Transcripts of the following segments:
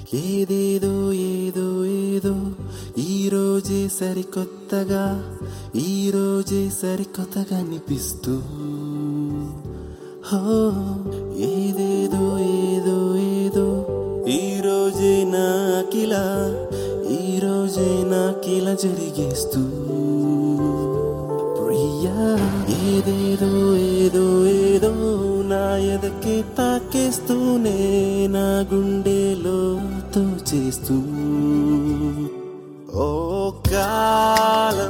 ఏదేదో ఏదో ఏదో ఈ రోజే సరికొత్తగా ఈ రోజే సరికొత్తగా అనిపిస్తూ హో ఏదేదో ఏదో ఏదో ఈ రోజే నాకిలా ఈ రోజే నాకిలా జరిగేస్తూ ప్రియా ఏదేదో ఏదో ఏదో నా ఎదకి తాకేస్తూనే నా గుండెలో చేస్తూ ఓ కాలం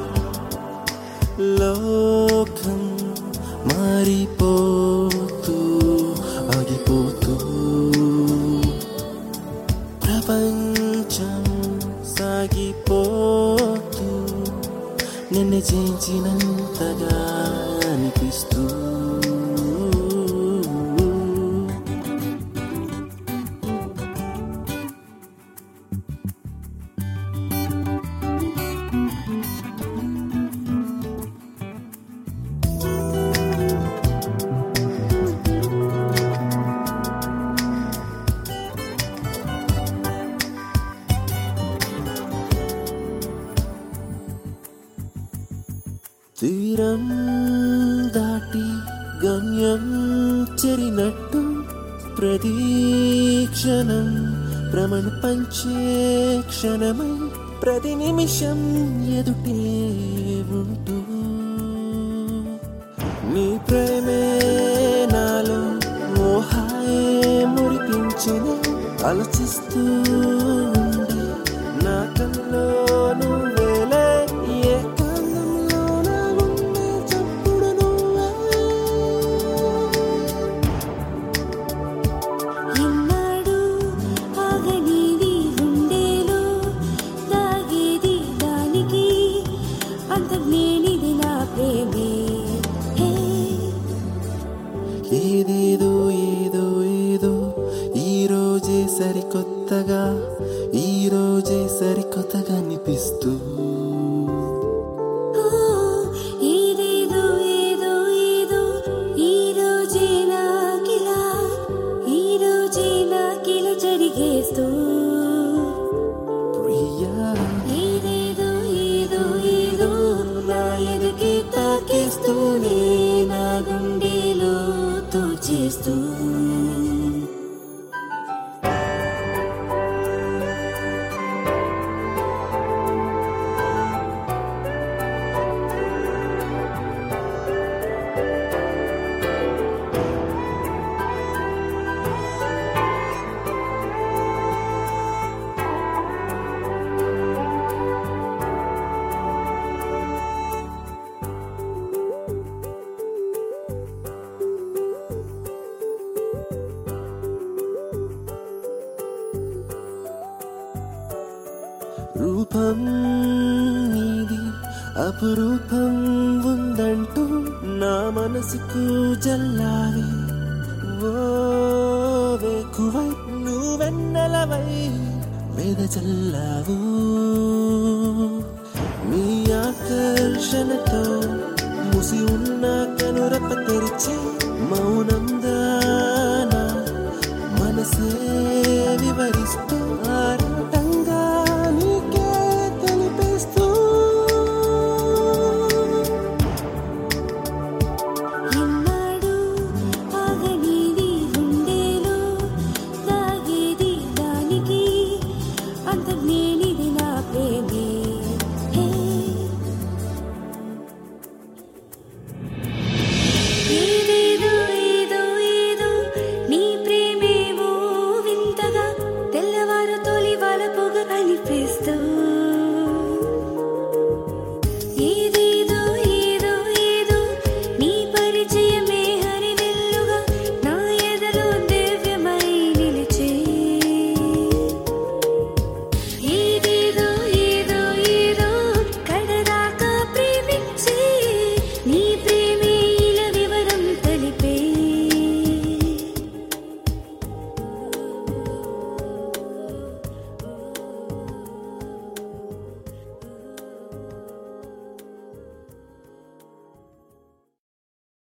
లోకం మారిపోతూ ఆగిపోతూ ప్రపంచం సాగిపోతూ నిన్ను చేయించినంతగా అనిపిస్తూ తీరం దాటి గమ్యం చెరినట్టు ప్రతీక్షణం భ్రమణ పంచే క్షణమై ప్రతి నిమిషం ఎదుటే ఉంటూ నీ ప్రేమే నాలో మోహాయే మురిపించిన ఆలోచిస్తూ ఉండే నా కల్లో నువ్వేలే ఏ కాలంలో నా గుండె చప్పుడు నువ్వే ఎన్నాడు ఆగనిది గుండెలో తాగేది దానికి అంతర్లేనిది నా ప్రేమే హే ఏదేదో ఏదో ఏదో ఈ రోజే సరికొత్తగా ఈ రోజే సరికొత్తగా అనిపిస్తూ ఓ ఏదేదో ఏదో ఏదో ఈ రోజే నాకిలా ఈ రోజే నాకిలా జరిగేస్తూ ప్రియా ఏదేదో ఏదో ఏదో నా ఎదకి తాకేస్తూనే నా గుండెలో తోచేస్తూ రూపం నీది అపురూపం ఉందంటూ నా మనసుకు జల్లాలి ఓ వేకువై నువ్వెన్నెలవై వేద చల్లావు నీ ఆకర్షణతో ముసి ఉన్న కనురప తెరిచి మౌనం